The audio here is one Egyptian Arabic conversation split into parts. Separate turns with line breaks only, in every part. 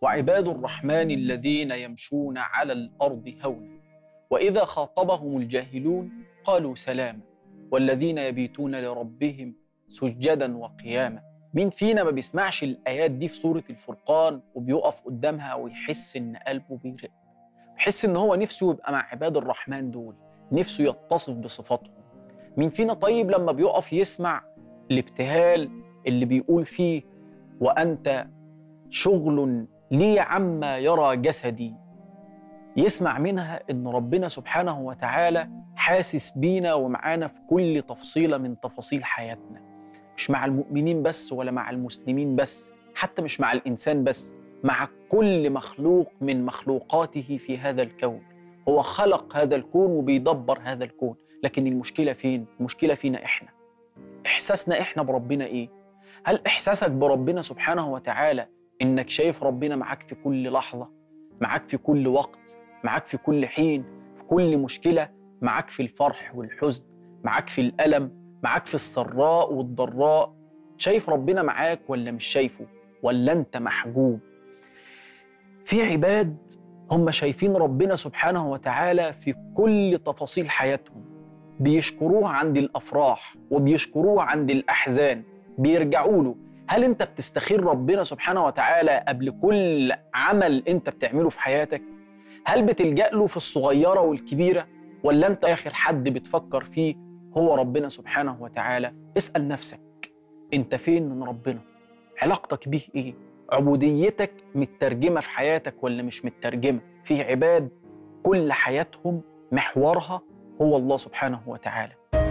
وعباد الرحمن الذين يمشون على الارض هونا واذا خاطبهم الجاهلون قالوا سلاما والذين يبيتون لربهم سجدا وقياما مين فينا ما بيسمعش الايات دي في سوره الفرقان وبيقف قدامها ويحس ان قلبه بيرق بيحس ان هو نفسه يبقى مع عباد الرحمن دول نفسه يتصف بصفاتهم مين فينا طيب لما بيقف يسمع الابتهال اللي بيقول فيه وانت شغل لي عما يرى جسدي يسمع منها ان ربنا سبحانه وتعالى حاسس بينا ومعانا في كل تفصيله من تفاصيل حياتنا مش مع المؤمنين بس ولا مع المسلمين بس حتى مش مع الانسان بس مع كل مخلوق من مخلوقاته في هذا الكون هو خلق هذا الكون وبيدبر هذا الكون لكن المشكله فين المشكله فينا احنا احساسنا احنا بربنا ايه هل احساسك بربنا سبحانه وتعالى انك شايف ربنا معاك في كل لحظه معاك في كل وقت معاك في كل حين في كل مشكله معاك في الفرح والحزن معاك في الالم معاك في السراء والضراء شايف ربنا معاك ولا مش شايفه ولا انت محجوب في عباد هم شايفين ربنا سبحانه وتعالى في كل تفاصيل حياتهم بيشكروه عند الافراح وبيشكروه عند الاحزان بيرجعوا له هل انت بتستخير ربنا سبحانه وتعالى قبل كل عمل انت بتعمله في حياتك هل بتلجأ له في الصغيره والكبيره ولا انت اخر حد بتفكر فيه هو ربنا سبحانه وتعالى اسال نفسك انت فين من ربنا علاقتك بيه ايه عبوديتك مترجمه في حياتك ولا مش مترجمه في عباد كل حياتهم محورها هو الله سبحانه وتعالى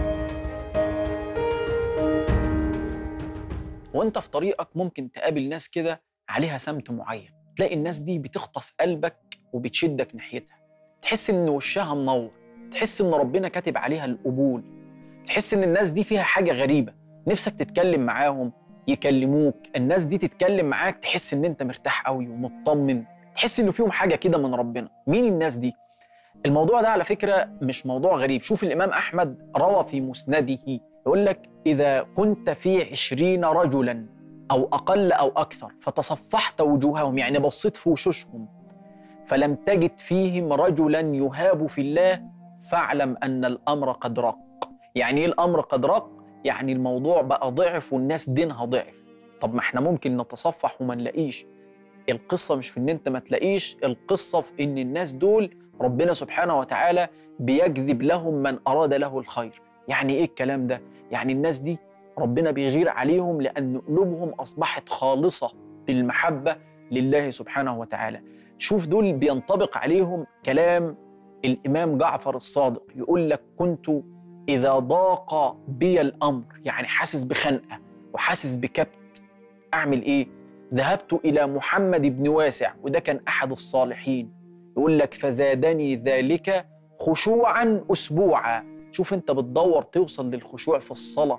وانت في طريقك ممكن تقابل ناس كده عليها سمت معين تلاقي الناس دي بتخطف قلبك وبتشدك ناحيتها تحس ان وشها منور تحس ان ربنا كاتب عليها القبول تحس ان الناس دي فيها حاجه غريبه نفسك تتكلم معاهم يكلموك الناس دي تتكلم معاك تحس ان انت مرتاح قوي ومطمن تحس انه فيهم حاجه كده من ربنا مين الناس دي الموضوع ده على فكره مش موضوع غريب شوف الامام احمد روى في مسنده يقول لك اذا كنت في عشرين رجلا او اقل او اكثر فتصفحت وجوههم يعني بصيت في وشوشهم فلم تجد فيهم رجلا يهاب في الله فاعلم ان الامر قد رق يعني ايه الامر قد رق يعني الموضوع بقى ضعف والناس دينها ضعف طب ما احنا ممكن نتصفح وما نلاقيش القصه مش في ان انت ما تلاقيش القصه في ان الناس دول ربنا سبحانه وتعالى بيجذب لهم من اراد له الخير يعني ايه الكلام ده يعني الناس دي ربنا بيغير عليهم لان قلوبهم اصبحت خالصه بالمحبه لله سبحانه وتعالى شوف دول بينطبق عليهم كلام الامام جعفر الصادق يقول لك كنت اذا ضاق بي الامر يعني حاسس بخنقه وحاسس بكبت اعمل ايه ذهبت الى محمد بن واسع وده كان احد الصالحين يقول لك فزادني ذلك خشوعا اسبوعا شوف انت بتدور توصل للخشوع في الصلاه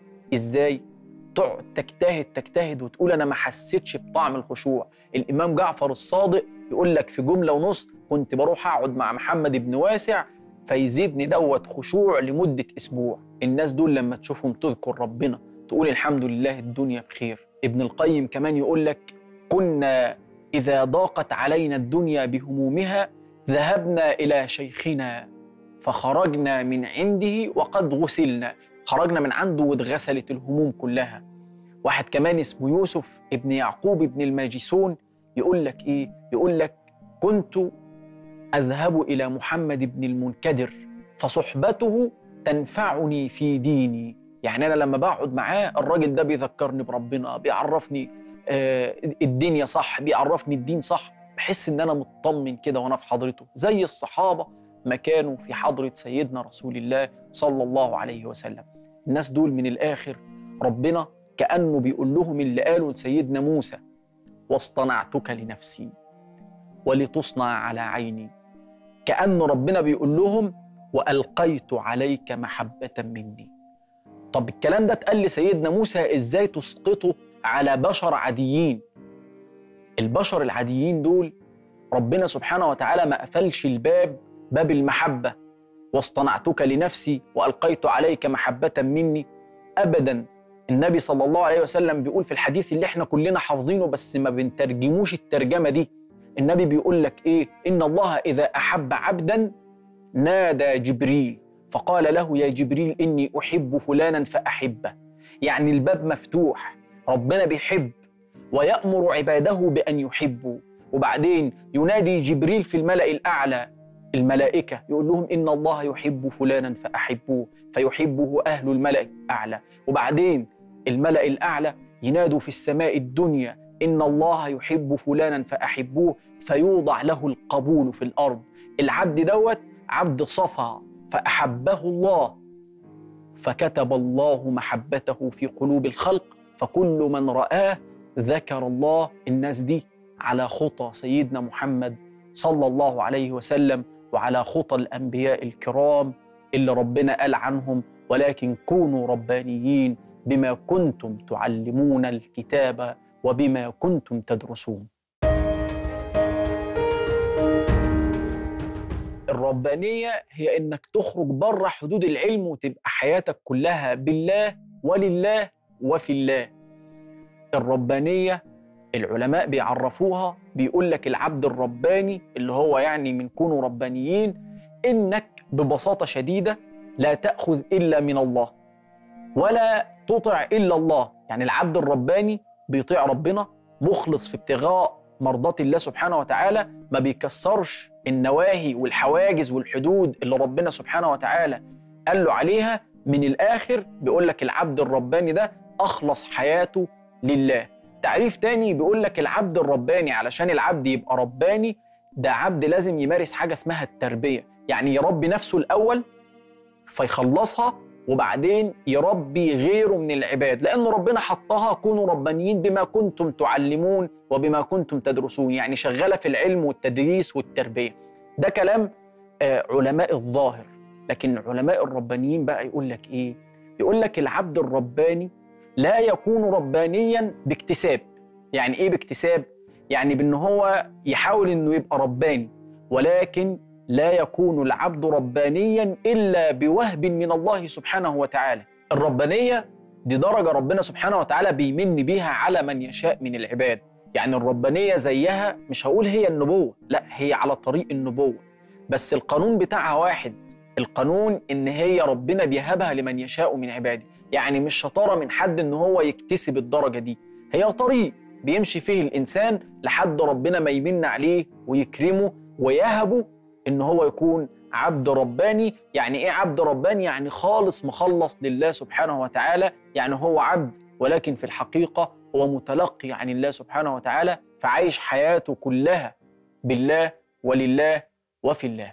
ازاي تقعد تجتهد تجتهد وتقول انا ما حسيتش بطعم الخشوع الامام جعفر الصادق يقول لك في جمله ونص كنت بروح اقعد مع محمد بن واسع فيزيدني دوت خشوع لمده اسبوع الناس دول لما تشوفهم تذكر ربنا تقول الحمد لله الدنيا بخير ابن القيم كمان يقول لك كنا اذا ضاقت علينا الدنيا بهمومها ذهبنا الى شيخنا فخرجنا من عنده وقد غسلنا خرجنا من عنده واتغسلت الهموم كلها واحد كمان اسمه يوسف ابن يعقوب ابن الماجسون يقول لك ايه يقول لك كنت اذهب الى محمد بن المنكدر فصحبته تنفعني في ديني يعني انا لما بقعد معاه الراجل ده بيذكرني بربنا بيعرفني آه الدنيا صح بيعرفني الدين صح بحس ان انا مطمن كده وانا في حضرته زي الصحابه ما كانوا في حضره سيدنا رسول الله صلى الله عليه وسلم الناس دول من الاخر ربنا كانه بيقول لهم اللي قاله لسيدنا موسى واصطنعتك لنفسي ولتصنع على عيني كأن ربنا بيقول لهم وألقيت عليك محبة مني طب الكلام ده اتقال لسيدنا موسى ازاي تسقطه على بشر عاديين البشر العاديين دول ربنا سبحانه وتعالى ما قفلش الباب باب المحبة واصطنعتك لنفسي وألقيت عليك محبة مني أبدا النبي صلى الله عليه وسلم بيقول في الحديث اللي احنا كلنا حافظينه بس ما بنترجموش الترجمة دي النبي بيقول لك ايه ان الله اذا احب عبدا نادى جبريل فقال له يا جبريل اني احب فلانا فاحبه يعني الباب مفتوح ربنا بيحب ويامر عباده بان يحبوا وبعدين ينادي جبريل في الملا الاعلى الملائكه يقول لهم ان الله يحب فلانا فاحبوه فيحبه اهل الملا الاعلى وبعدين الملا الاعلى ينادوا في السماء الدنيا ان الله يحب فلانا فاحبوه فيوضع له القبول في الارض العبد دوت عبد صفا فاحبه الله فكتب الله محبته في قلوب الخلق فكل من رآه ذكر الله الناس دي على خطى سيدنا محمد صلى الله عليه وسلم وعلى خطى الأنبياء الكرام اللي ربنا قال عنهم ولكن كونوا ربانيين بما كنتم تعلمون الكتاب وبما كنتم تدرسون الربانية هي إنك تخرج بره حدود العلم وتبقى حياتك كلها بالله ولله وفي الله الربانية العلماء بيعرفوها بيقول لك العبد الرباني اللي هو يعني من كونوا ربانيين إنك ببساطة شديدة لا تأخذ إلا من الله ولا تطع إلا الله يعني العبد الرباني بيطيع ربنا مخلص في ابتغاء مرضات الله سبحانه وتعالى ما بيكسرش النواهي والحواجز والحدود اللي ربنا سبحانه وتعالى قال له عليها من الآخر بيقول لك العبد الرباني ده أخلص حياته لله تعريف تاني بيقول لك العبد الرباني علشان العبد يبقى رباني ده عبد لازم يمارس حاجة اسمها التربية يعني يربي نفسه الأول فيخلصها وبعدين يربي غيره من العباد لأن ربنا حطها كونوا ربانيين بما كنتم تعلمون وبما كنتم تدرسون يعني شغالة في العلم والتدريس والتربية ده كلام آه، علماء الظاهر لكن علماء الربانيين بقى يقول لك إيه يقول لك العبد الرباني لا يكون ربانيا باكتساب يعني إيه باكتساب يعني بأن هو يحاول أنه يبقى رباني ولكن لا يكون العبد ربانيا الا بوهب من الله سبحانه وتعالى. الربانيه دي درجه ربنا سبحانه وتعالى بيمن بيها على من يشاء من العباد. يعني الربانيه زيها مش هقول هي النبوه، لا هي على طريق النبوه. بس القانون بتاعها واحد، القانون ان هي ربنا بيهبها لمن يشاء من عباده. يعني مش شطاره من حد ان هو يكتسب الدرجه دي، هي طريق بيمشي فيه الانسان لحد ربنا ما يمن عليه ويكرمه ويهبه ان هو يكون عبد رباني يعني ايه عبد رباني يعني خالص مخلص لله سبحانه وتعالى يعني هو عبد ولكن في الحقيقه هو متلقي عن الله سبحانه وتعالى فعايش حياته كلها بالله ولله وفي الله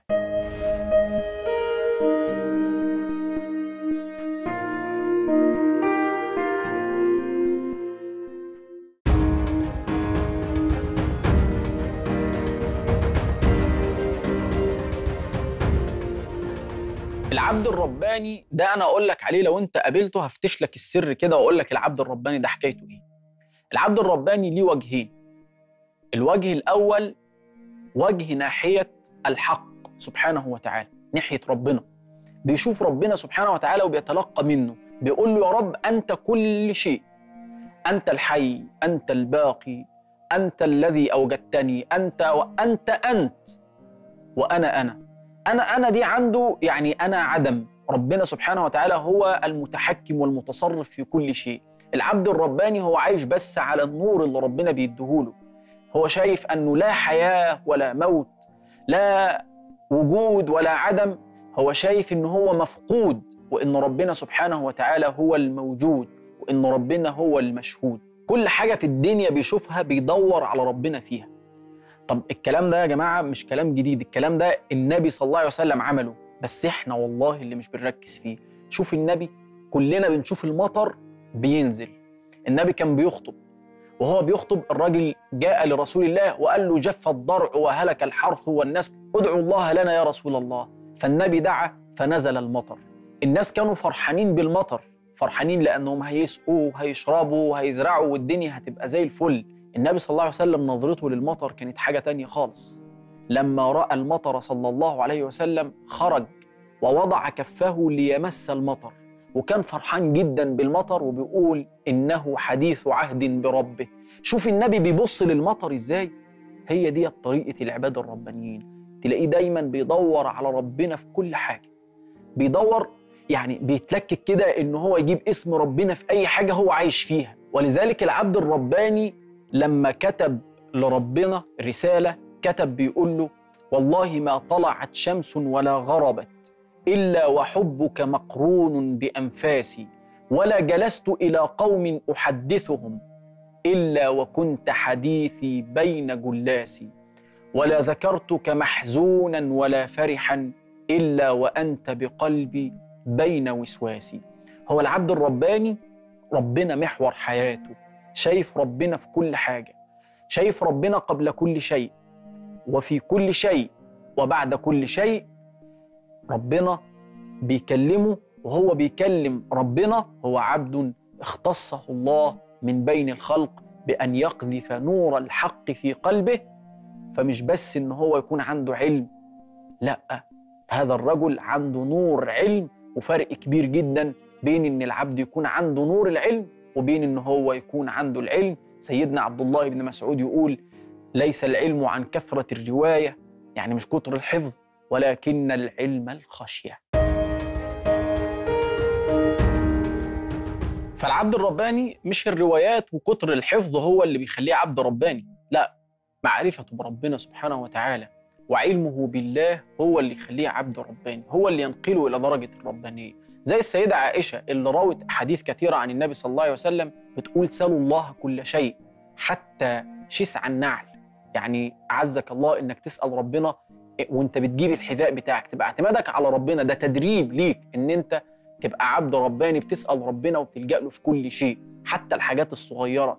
العبد الرباني ده انا اقول لك عليه لو انت قابلته هفتش لك السر كده واقول لك العبد الرباني ده حكايته ايه العبد الرباني ليه وجهين الوجه الاول وجه ناحيه الحق سبحانه وتعالى ناحيه ربنا بيشوف ربنا سبحانه وتعالى وبيتلقى منه بيقول له يا رب انت كل شيء انت الحي انت الباقي انت الذي اوجدتني انت وانت انت وانا انا انا انا دي عنده يعني انا عدم ربنا سبحانه وتعالى هو المتحكم والمتصرف في كل شيء العبد الرباني هو عايش بس على النور اللي ربنا بيديهوله هو شايف انه لا حياه ولا موت لا وجود ولا عدم هو شايف ان هو مفقود وان ربنا سبحانه وتعالى هو الموجود وان ربنا هو المشهود كل حاجه في الدنيا بيشوفها بيدور على ربنا فيها طب الكلام ده يا جماعه مش كلام جديد الكلام ده النبي صلى الله عليه وسلم عمله بس احنا والله اللي مش بنركز فيه شوف النبي كلنا بنشوف المطر بينزل النبي كان بيخطب وهو بيخطب الراجل جاء لرسول الله وقال له جف الضرع وهلك الحرث والنسل ادعوا الله لنا يا رسول الله فالنبي دعا فنزل المطر الناس كانوا فرحانين بالمطر فرحانين لانهم هيسقوا وهيشربوا وهيزرعوا والدنيا هتبقى زي الفل النبي صلى الله عليه وسلم نظرته للمطر كانت حاجة تانية خالص لما رأى المطر صلى الله عليه وسلم خرج ووضع كفه ليمس المطر وكان فرحان جدا بالمطر وبيقول إنه حديث عهد بربه شوف النبي بيبص للمطر إزاي هي دي طريقة العباد الربانيين تلاقيه دايما بيدور على ربنا في كل حاجة بيدور يعني بيتلكك كده إن هو يجيب اسم ربنا في أي حاجة هو عايش فيها ولذلك العبد الرباني لما كتب لربنا رسالة كتب بيقول له والله ما طلعت شمس ولا غربت الا وحبك مقرون بانفاسي ولا جلست الى قوم احدثهم الا وكنت حديثي بين جلاسي ولا ذكرتك محزونا ولا فرحا الا وانت بقلبي بين وسواسي هو العبد الرباني ربنا محور حياته شايف ربنا في كل حاجه شايف ربنا قبل كل شيء وفي كل شيء وبعد كل شيء ربنا بيكلمه وهو بيكلم ربنا هو عبد اختصه الله من بين الخلق بأن يقذف نور الحق في قلبه فمش بس إن هو يكون عنده علم لا هذا الرجل عنده نور علم وفرق كبير جدا بين إن العبد يكون عنده نور العلم وبين إن هو يكون عنده العلم سيدنا عبد الله بن مسعود يقول ليس العلم عن كثرة الرواية يعني مش كتر الحفظ ولكن العلم الخشية فالعبد الرباني مش الروايات وكتر الحفظ هو اللي بيخليه عبد رباني لا معرفته بربنا سبحانه وتعالى وعلمه بالله هو اللي يخليه عبد رباني هو اللي ينقله إلى درجة الربانية زي السيدة عائشة اللي روت أحاديث كثيرة عن النبي صلى الله عليه وسلم بتقول سلوا الله كل شيء حتى شسع النعل يعني عزك الله انك تسال ربنا وانت بتجيب الحذاء بتاعك تبقى اعتمادك على ربنا ده تدريب ليك ان انت تبقى عبد رباني بتسال ربنا وبتلجا له في كل شيء حتى الحاجات الصغيره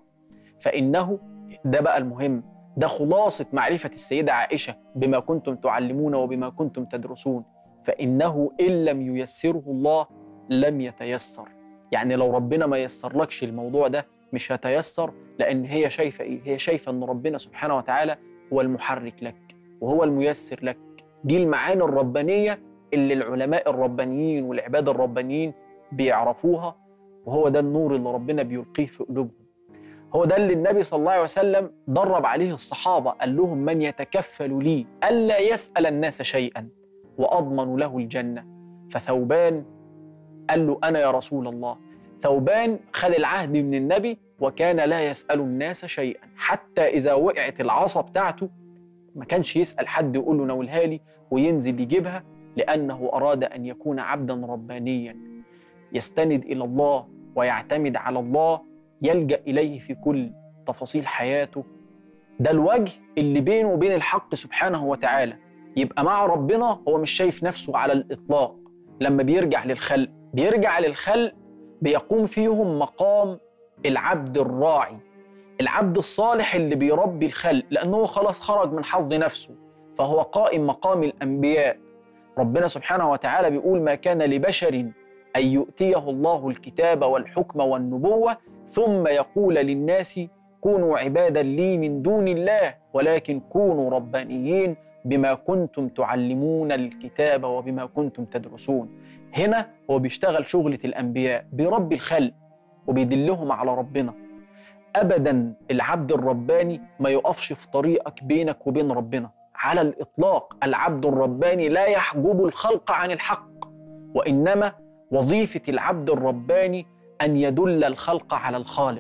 فانه ده بقى المهم ده خلاصه معرفه السيده عائشه بما كنتم تعلمون وبما كنتم تدرسون فانه ان لم ييسره الله لم يتيسر يعني لو ربنا ما يسرلكش الموضوع ده مش هتيسر لان هي شايفه ايه هي شايفه ان ربنا سبحانه وتعالى هو المحرك لك وهو الميسر لك دي المعاني الربانيه اللي العلماء الربانيين والعباد الربانيين بيعرفوها وهو ده النور اللي ربنا بيلقيه في قلوبهم هو ده اللي النبي صلى الله عليه وسلم درب عليه الصحابه قال لهم من يتكفل لي الا يسال الناس شيئا واضمن له الجنه فثوبان قال له انا يا رسول الله ثوبان خد العهد من النبي وكان لا يسأل الناس شيئا حتى إذا وقعت العصا بتاعته ما كانش يسأل حد يقول له ناولها لي وينزل يجيبها لأنه أراد أن يكون عبدا ربانيا يستند إلى الله ويعتمد على الله يلجأ إليه في كل تفاصيل حياته ده الوجه اللي بينه وبين الحق سبحانه وتعالى يبقى مع ربنا هو مش شايف نفسه على الإطلاق لما بيرجع للخلق بيرجع للخلق بيقوم فيهم مقام العبد الراعي العبد الصالح اللي بيربي الخلق لأنه خلاص خرج من حظ نفسه فهو قائم مقام الأنبياء ربنا سبحانه وتعالى بيقول ما كان لبشر أن يؤتيه الله الكتاب والحكم والنبوة ثم يقول للناس كونوا عبادا لي من دون الله ولكن كونوا ربانيين بما كنتم تعلمون الكتاب وبما كنتم تدرسون هنا هو بيشتغل شغلة الأنبياء بيربي الخلق وبيدلهم على ربنا ابدا العبد الرباني ما يقفش في طريقك بينك وبين ربنا على الاطلاق العبد الرباني لا يحجب الخلق عن الحق وانما وظيفه العبد الرباني ان يدل الخلق على الخالق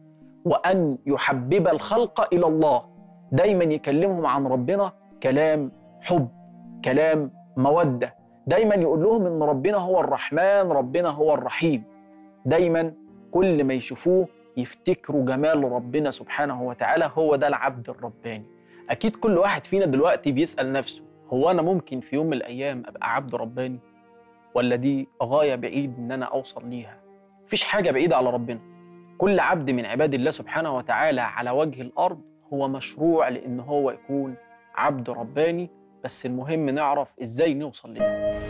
وان يحبب الخلق الى الله دايما يكلمهم عن ربنا كلام حب كلام موده دايما يقول لهم ان ربنا هو الرحمن ربنا هو الرحيم دايما كل ما يشوفوه يفتكروا جمال ربنا سبحانه وتعالى هو ده العبد الرباني اكيد كل واحد فينا دلوقتي بيسال نفسه هو انا ممكن في يوم من الايام ابقى عبد رباني ولا دي غايه بعيد ان انا اوصل ليها مفيش حاجه بعيده على ربنا كل عبد من عباد الله سبحانه وتعالى على وجه الارض هو مشروع لان هو يكون عبد رباني بس المهم نعرف ازاي نوصل لده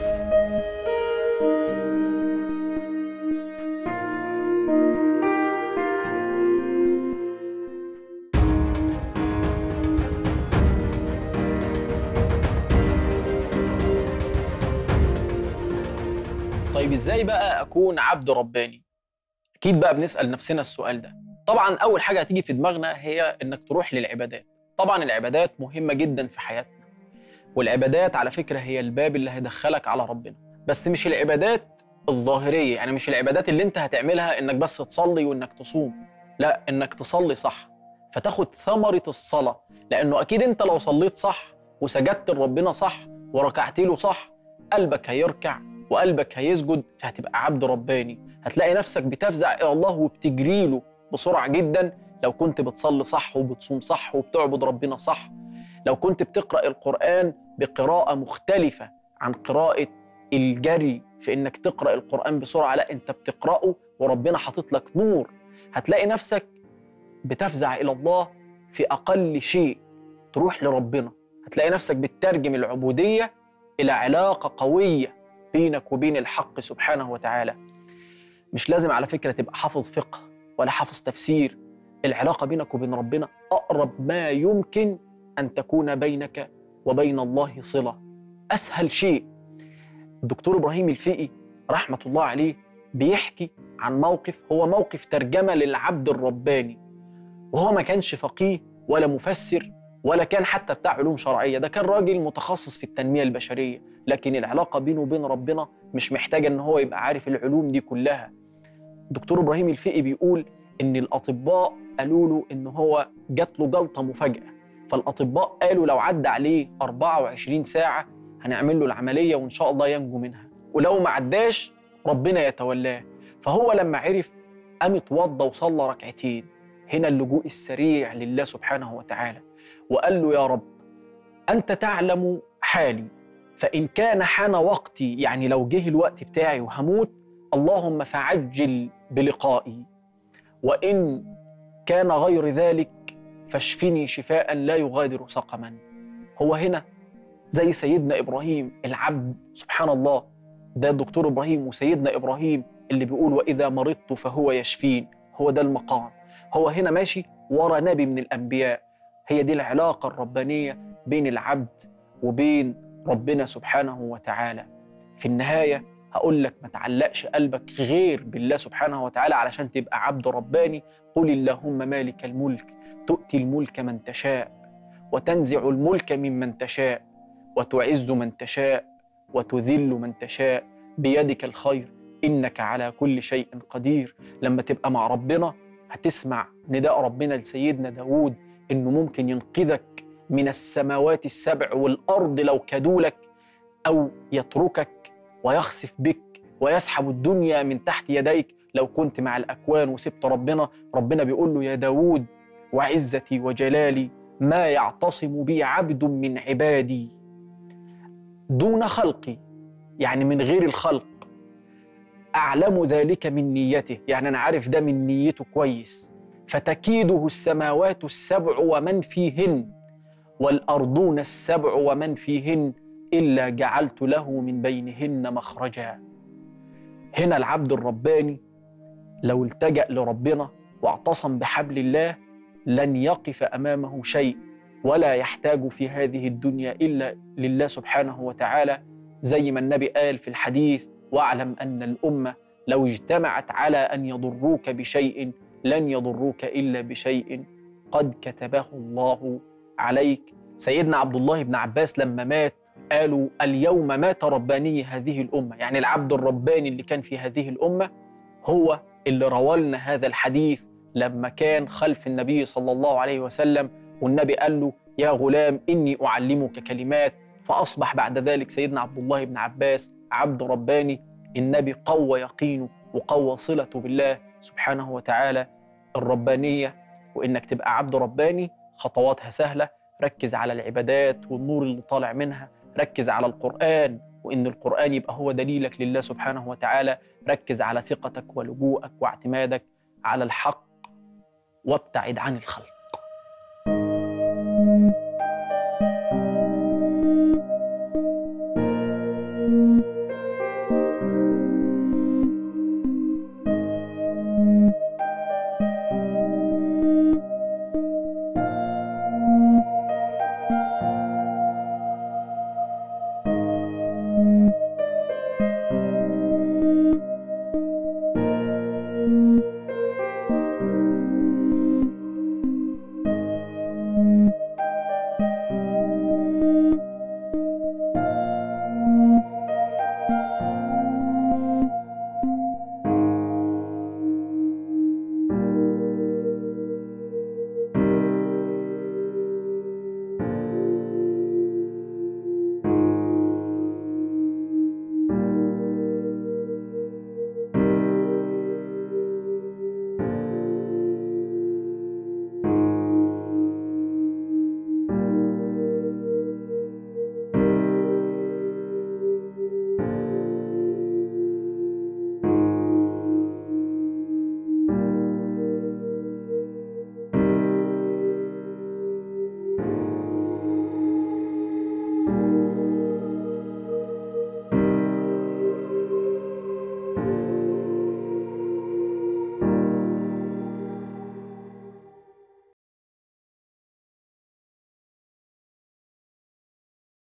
ازاي بقى اكون عبد رباني اكيد بقى بنسال نفسنا السؤال ده طبعا اول حاجه هتيجي في دماغنا هي انك تروح للعبادات طبعا العبادات مهمه جدا في حياتنا والعبادات على فكره هي الباب اللي هيدخلك على ربنا بس مش العبادات الظاهريه يعني مش العبادات اللي انت هتعملها انك بس تصلي وانك تصوم لا انك تصلي صح فتاخد ثمره الصلاه لانه اكيد انت لو صليت صح وسجدت لربنا صح وركعت له صح قلبك هيركع وقلبك هيسجد فهتبقى عبد رباني هتلاقي نفسك بتفزع الى الله وبتجري له بسرعه جدا لو كنت بتصلي صح وبتصوم صح وبتعبد ربنا صح لو كنت بتقرا القران بقراءه مختلفه عن قراءه الجري في انك تقرا القران بسرعه لا انت بتقراه وربنا حاطط لك نور هتلاقي نفسك بتفزع الى الله في اقل شيء تروح لربنا هتلاقي نفسك بتترجم العبوديه الى علاقه قويه بينك وبين الحق سبحانه وتعالى مش لازم على فكره تبقى حافظ فقه ولا حافظ تفسير العلاقه بينك وبين ربنا اقرب ما يمكن ان تكون بينك وبين الله صله اسهل شيء الدكتور ابراهيم الفقي رحمه الله عليه بيحكي عن موقف هو موقف ترجمه للعبد الرباني وهو ما كانش فقيه ولا مفسر ولا كان حتى بتاع علوم شرعيه ده كان راجل متخصص في التنميه البشريه لكن العلاقه بينه وبين ربنا مش محتاجه ان هو يبقى عارف العلوم دي كلها دكتور ابراهيم الفقي بيقول ان الاطباء قالوا له ان هو جات له جلطه مفاجاه فالاطباء قالوا لو عدى عليه 24 ساعه هنعمل له العمليه وان شاء الله ينجو منها ولو ما عداش ربنا يتولاه فهو لما عرف قام اتوضى وصلى ركعتين هنا اللجوء السريع لله سبحانه وتعالى وقال له يا رب انت تعلم حالي فان كان حان وقتي يعني لو جه الوقت بتاعي وهموت اللهم فعجل بلقائي وان كان غير ذلك فاشفني شفاء لا يغادر سقما هو هنا زي سيدنا ابراهيم العبد سبحان الله ده الدكتور ابراهيم وسيدنا ابراهيم اللي بيقول واذا مرضت فهو يشفين هو ده المقام هو هنا ماشي ورا نبي من الانبياء هي دي العلاقه الربانيه بين العبد وبين ربنا سبحانه وتعالى في النهايه هقول لك ما تعلقش قلبك غير بالله سبحانه وتعالى علشان تبقى عبد رباني قل اللهم مالك الملك تؤتي الملك من تشاء وتنزع الملك ممن تشاء وتعز من تشاء وتذل من تشاء بيدك الخير انك على كل شيء قدير لما تبقى مع ربنا هتسمع نداء ربنا لسيدنا داود انه ممكن ينقذك من السماوات السبع والارض لو كادولك او يتركك ويخسف بك ويسحب الدنيا من تحت يديك لو كنت مع الاكوان وسبت ربنا ربنا بيقول له يا داود وعزتي وجلالي ما يعتصم بي عبد من عبادي دون خلقي يعني من غير الخلق اعلم ذلك من نيته يعني انا عارف ده من نيته كويس فتكيده السماوات السبع ومن فيهن والارضون السبع ومن فيهن الا جعلت له من بينهن مخرجا هنا العبد الرباني لو التجا لربنا واعتصم بحبل الله لن يقف امامه شيء ولا يحتاج في هذه الدنيا الا لله سبحانه وتعالى زي ما النبي قال في الحديث واعلم ان الامه لو اجتمعت على ان يضروك بشيء لن يضروك الا بشيء قد كتبه الله عليك سيدنا عبد الله بن عباس لما مات قالوا اليوم مات رباني هذه الامه يعني العبد الرباني اللي كان في هذه الامه هو اللي روالنا هذا الحديث لما كان خلف النبي صلى الله عليه وسلم والنبي قال له يا غلام اني اعلمك كلمات فاصبح بعد ذلك سيدنا عبد الله بن عباس عبد رباني النبي قوى يقينه وقوى صلته بالله سبحانه وتعالى الربانيه وانك تبقى عبد رباني خطواتها سهله ركز على العبادات والنور اللي طالع منها ركز على القران وان القران يبقى هو دليلك لله سبحانه وتعالى ركز على ثقتك ولجوءك واعتمادك على الحق وابتعد عن الخلق